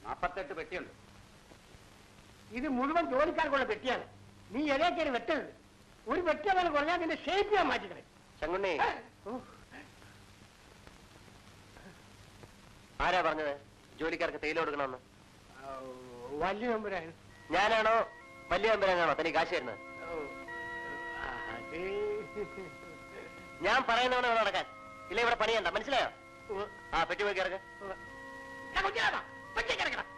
നാപ്പത്തെട്ട് പെട്ടിയുണ്ട് ഇത് മുഴുവൻ ജോലിക്കാർക്കുള്ള പെട്ടിയാണ് നീ ഇടയ്ക്കേറി വെട്ടരുത് ഒരു വെട്ടി അങ്ങനെ കുറഞ്ഞാൽ നിന്റെ ഷേപ്പ് ഞാൻ മാറ്റിക്കളെ ചങ്കുണ്ണി ആരാ പറഞ്ഞത് ജോലിക്കാർക്ക് തേയില കൊടുക്കണമെന്ന് വലിയ നമ്പരാണ് ഞാനാണോ വലിയ അമ്പലങ്ങാണോ തനിക്ക് കാശ് തരുന്നത് അത് ഞാൻ പറയുന്നവനെ വേണം നടക്കാൻ ഇല്ല ഇവിടെ പണിയണ്ട മനസ്സിലായോ ആ പെട്ടി പോയി കിടക്ക് ഞാൻ കൊച്ചിനാടാ, കൊച്ചി കിടക്കണം.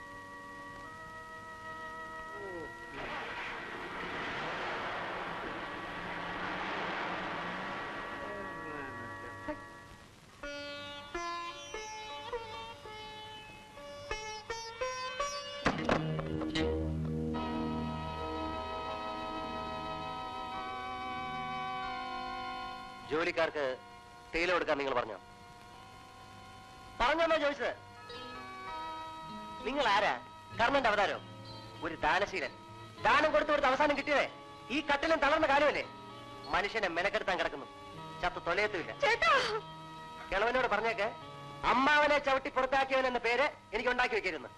ജോലിക്കാർക്ക് തേയില കൊടുക്കാൻ നിങ്ങൾ പറഞ്ഞോ പറഞ്ഞോന്നോ ചോദിച്ചത് നിങ്ങൾ ആരാ കർണന്റെ അവതാരം ഒരു ദാനശീലൻ ദാനം കൊടുത്തു കൊടുത്ത് അവസാനം കിട്ടിയതേ ഈ കട്ടിലും തളർന്ന കാലമല്ലേ മനുഷ്യനെ മെനക്കെടുത്താൻ കിടക്കുന്നു ചത്ത് തൊലയത്തുമില്ല കിളവനോട് പറഞ്ഞേക്ക് അമ്മാവനെ ചവിട്ടി പുറത്താക്കിയവൻ എന്ന പേര് എനിക്ക് ഉണ്ടാക്കി വെക്കരുന്ന്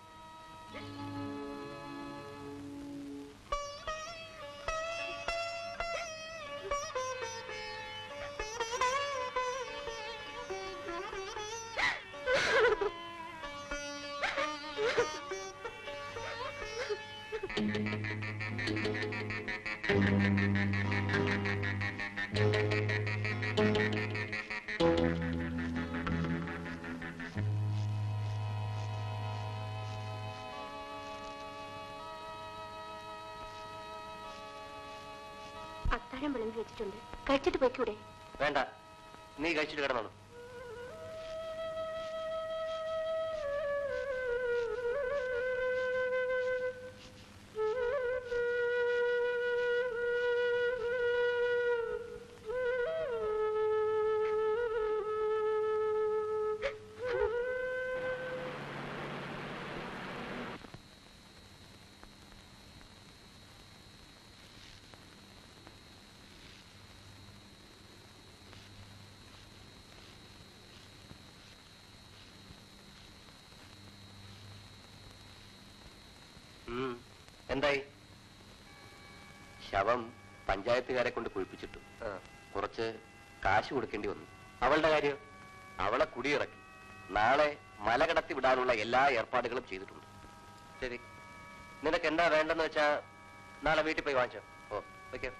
അത്താഴം വിളമ്പി വെച്ചിട്ടുണ്ട് കഴിച്ചിട്ട് പോയിക്കൂടെ വേണ്ട നീ കഴിച്ചിട്ട് കിടന്നോളൂ ഉം. എന്തായി ശവം പഞ്ചായത്തുകാരെ കൊണ്ട് കുഴിപ്പിച്ചിട്ടു കുറച്ച് കാശ് കൊടുക്കേണ്ടി വന്നു അവളുടെ കാര്യം അവളെ കുടിയിറക്കി നാളെ മല കടത്തി വിടാനുള്ള എല്ലാ ഏർപ്പാടുകളും ചെയ്തിട്ടുണ്ട് ശരി നിനക്ക് എന്താ വേണ്ടെന്ന് വെച്ചാ നാളെ വീട്ടിൽ പോയി വാങ്ങിച്ചോ ഓ വെക്കോ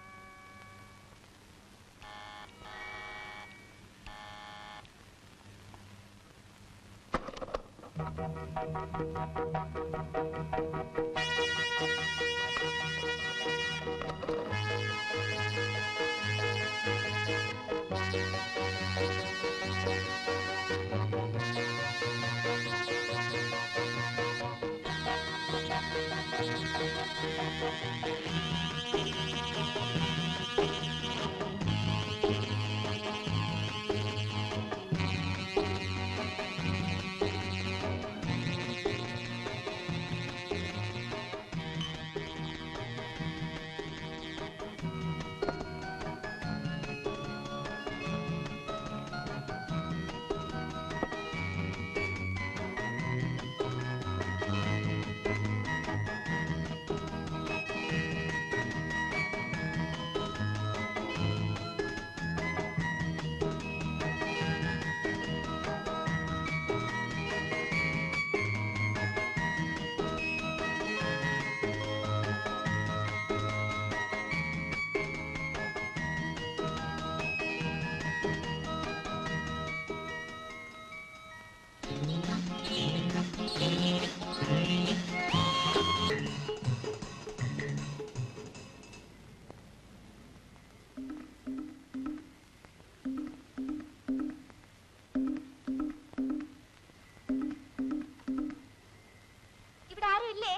ഇവിടെ ആരും ഇല്ലേ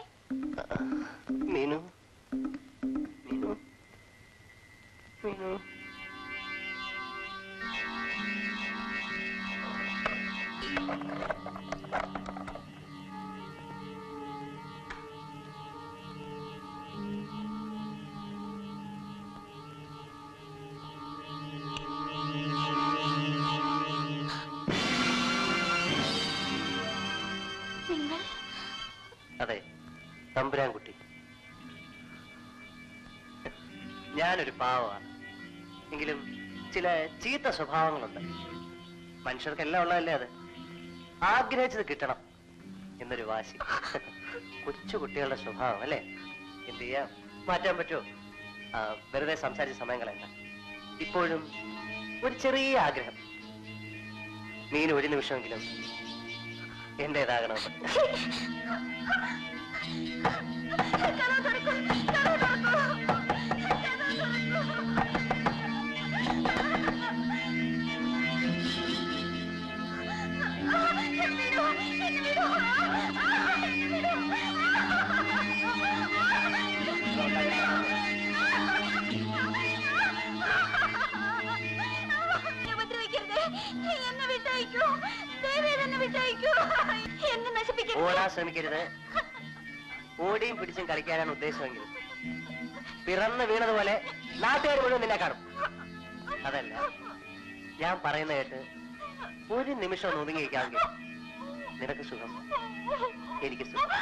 മീനു മീനു മീനു നിങ്ങൾ അതെ തമ്പുരാൻകുട്ടി ഞാനൊരു പാവമാണ് എങ്കിലും ചില ചീത്ത സ്വഭാവങ്ങളുണ്ട് മനുഷ്യർക്കെല്ലാം ഉള്ളതല്ലേ അത് ആഗ്രഹിച്ചത് കിട്ടണം എന്നൊരു വാശി കൊച്ചു കുട്ടികളുടെ സ്വഭാവം അല്ലേ എന്ത് ചെയ്യാം മാറ്റാൻ പറ്റുമോ ആ, വെറുതെ സംസാരിച്ച സമയം കളയണ്ട ഇപ്പോഴും ഒരു ചെറിയ ആഗ്രഹം മീൻ ഒരു നിമിഷമെങ്കിലും എന്റേതാകണമെന്ന് എന്നെ വിട്ടയക്കൂ ദേവേദ് എന്നെ വിട്ടയക്കൂ എന്നെ നശിപ്പിക്കരുത് ഓടാൻ ശ്രമിക്കരുത് ഓടിയും പിടിച്ചും കളിക്കാനാണ് ഉദ്ദേശമെങ്കിൽ പിറന്ന് വീണതുപോലെ നാട്ടുകാർ മുഴുവൻ നിന്നെ കാണും അതല്ല ഞാൻ പറയുന്ന കേട്ട് ഒരു നിമിഷം ഒന്ന് ഒതുങ്ങിയിരിക്കാമെങ്കിൽ നിനക്ക് സുഖം എനിക്ക് സുഖം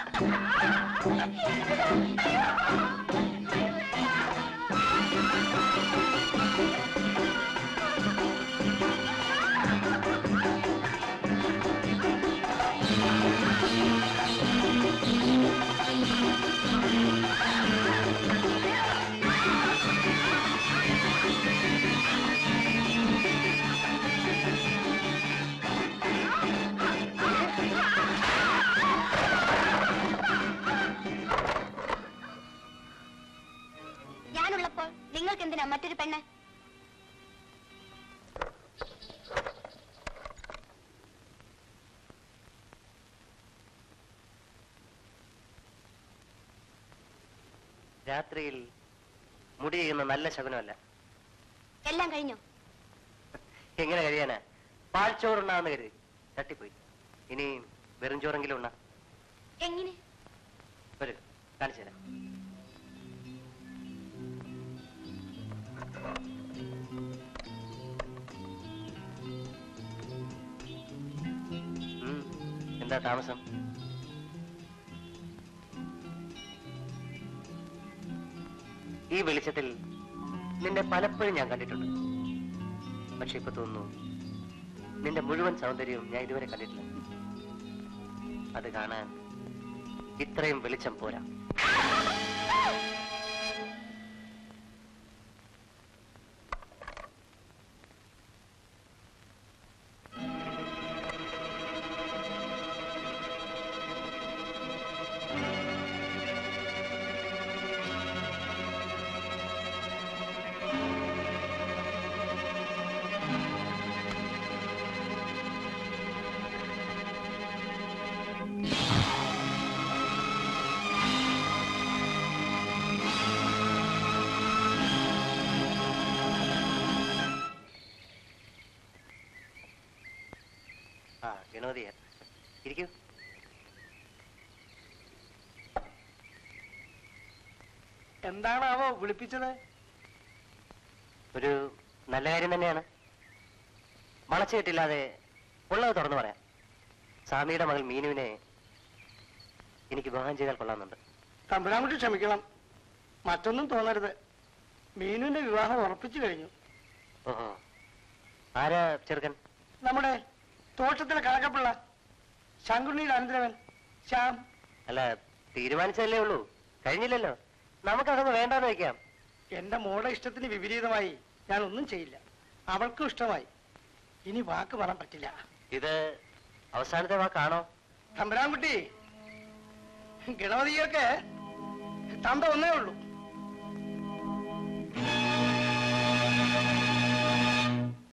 ഞാനുള്ളപ്പോൾ നിങ്ങൾക്ക് എന്തിനാ മറ്റൊരു പെണ്ണ് രാത്രിയിൽ മുടി ചെയ്യുന്ന നല്ല ശകുനമല്ല എല്ലാം കഴിഞ്ഞു എങ്ങനെ കഴിയാനാ പാൽച്ചോറുണ്ണാന്ന് കരുതി തട്ടിപ്പോയി ഇനി വെറും ചോറെങ്കിലും ഉണ്ണ എങ്ങനെ വരൂ കാണിച്ചു തരാം ഉം, എന്താ താമസം ഈ വെളിച്ചത്തിൽ നിന്നെ പലപ്പോഴും ഞാൻ കണ്ടിട്ടുണ്ട് പക്ഷെ ഇപ്പൊ തോന്നുന്നു നിന്റെ മുഴുവൻ സൗന്ദര്യവും ഞാൻ ഇതുവരെ കണ്ടിട്ടില്ല അത് കാണാൻ ഇത്രയും വെളിച്ചം പോരാ ആ വിനോദിയ ഇരിക്കൂ എന്താണാവോ വിളിപ്പിച്ചത് ഒരു നല്ല കാര്യം തന്നെയാണ് വളച്ചു കെട്ടില്ലാതെ ഉള്ളത് തുറന്നു പറയാം സ്വാമിയുടെ മകൾ മീനുവിനെ എനിക്ക് വിവാഹം ചെയ്താൽ കൊള്ളാമെന്നുണ്ട് തമ്പുരാൻകുട്ടി ക്ഷമിക്കണം മറ്റൊന്നും തോന്നരുത് മീനുവിന്റെ വിവാഹം ഉറപ്പിച്ചു കഴിഞ്ഞു ഓഹോ ആരാ ചെറുക്കൻ നമ്മുടെ തോട്ടത്തിലെ കണക്കപ്പിള്ള ശങ്കുണ്ണിയുടെ അനന്തരവൻ ശ്യാം അല്ല തീരുമാനിച്ചതല്ലേ ഉള്ളൂ കഴിഞ്ഞില്ലല്ലോ നമുക്കതൊന്ന് വേണ്ടാന്ന് വെക്കാം എന്റെ മോളുടെ ഇഷ്ടത്തിന് വിപരീതമായി ഞാൻ ഒന്നും ചെയ്യില്ല അവൾക്കും ഇഷ്ടമായി ഇനി വാക്ക് പറയാൻ പറ്റില്ല ഇത് അവസാനത്തെ വാക്കാണോ തമ്പുരാൻകുട്ടി ഗണപതിയൊക്കെ തന്ത ഒന്നേ ഉള്ളൂ